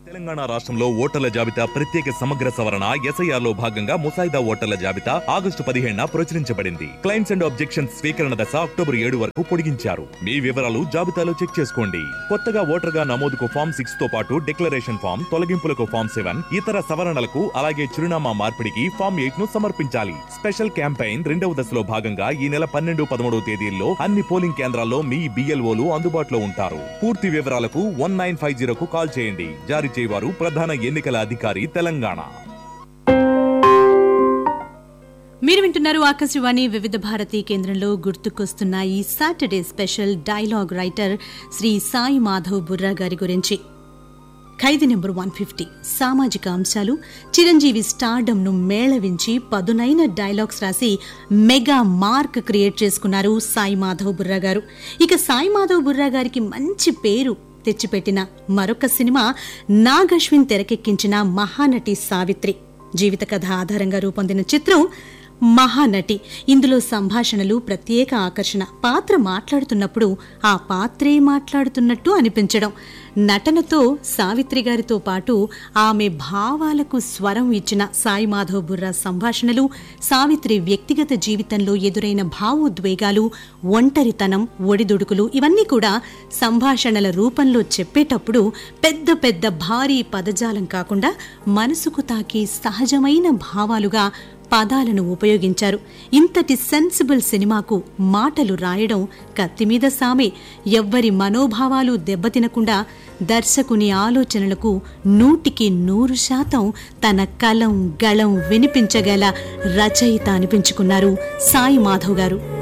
తెలంగాణ రాష్ట్రంలో ఓటర్ల జాబితా ప్రత్యేక సమగ్ర సవరణ ఎస్ఐఆర్ లో భాగంగా ముసాయిదా ఓటర్ల జాబితా ఆగస్టు పదిహేడున ప్రచురించబడింది క్లైమ్స్ అండ్ ఆబ్జెక్షన్స్ స్వీకరణ దశ అక్టోబర్ ఏడు వరకు పొడిగించారు మీ వివరాలు జాబితాలో చెక్ చేసుకోండి కొత్తగా ఓటర్గా నమోదుకు ఫామ్ సిక్స్ తో పాటు డిక్లరేషన్ ఫామ్ తొలగింపులకు ఫామ్ సెవెన్ ఇతర సవరణలకు అలాగే చిరునామా మార్పిడికి ఫామ్ ఎయిట్ ను సమర్పించాలి స్పెషల్ క్యాంపెయిన్ రెండవ దశలో భాగంగా ఈ నెల పన్నెండు పదమూడవ తేదీల్లో అన్ని పోలింగ్ కేంద్రాల్లో మీ బిఎల్ఓలు అందుబాటులో ఉంటారు పూర్తి వివరాలకు వన్ నైన్ ఫైవ్ జీరోకు కాల్ చేయండి జారీ చేయవారు ప్రధాన ఎన్నికల అధికారి తెలంగాణ మీరు వింటున్నారు ఆకాశవాణి వివిధ భారతి కేంద్రంలో గుర్తుకొస్తున్న ఈ Saturday special dialogue writer Shri Sai Madhav Burra గారి గురించి ఖైదీ నెంబర్ వన్ ఫిఫ్టీ సామాజిక అంశాలు చిరంజీవి స్టార్డమ్ను మేళవించి పదునైన డైలాగ్స్ రాసి మెగా మార్క్ క్రియేట్ చేసుకున్నారు సాయి మాధవ్ బుర్రా గారు ఇక సాయి మాధవ్ బుర్రా గారికి మంచి పేరు తెచ్చిపెట్టిన మరొక సినిమా నాగశ్విన్ తెరకెక్కించిన మహానటి సావిత్రి జీవిత కథ ఆధారంగా రూపొందిన చిత్రం మహానటి ఇందులో సంభాషణలు ప్రత్యేక ఆకర్షణ పాత్ర మాట్లాడుతున్నప్పుడు ఆ పాత్రే మాట్లాడుతున్నట్టు అనిపించడం నటనతో సావిత్రి గారితో పాటు ఆమె భావాలకు స్వరం ఇచ్చిన సాయి మాధవ్ బుర్రా సంభాషణలు సావిత్రి వ్యక్తిగత జీవితంలో ఎదురైన భావోద్వేగాలు ఒంటరితనం ఒడిదుడుకులు ఇవన్నీ కూడా సంభాషణల రూపంలో చెప్పేటప్పుడు పెద్ద పెద్ద భారీ పదజాలం కాకుండా మనసుకు తాకే సహజమైన భావాలుగా పదాలను ఉపయోగించారు ఇంతటి సెన్సిబుల్ సినిమాకు మాటలు రాయడం కత్తిమీద సామే ఎవ్వరి మనోభావాలు దెబ్బతినకుండా దర్శకుని ఆలోచనలకు నూటికి నూరు శాతం తన కలం గళం వినిపించగల రచయిత అనిపించుకున్నారు సాయి మాధవ్ గారు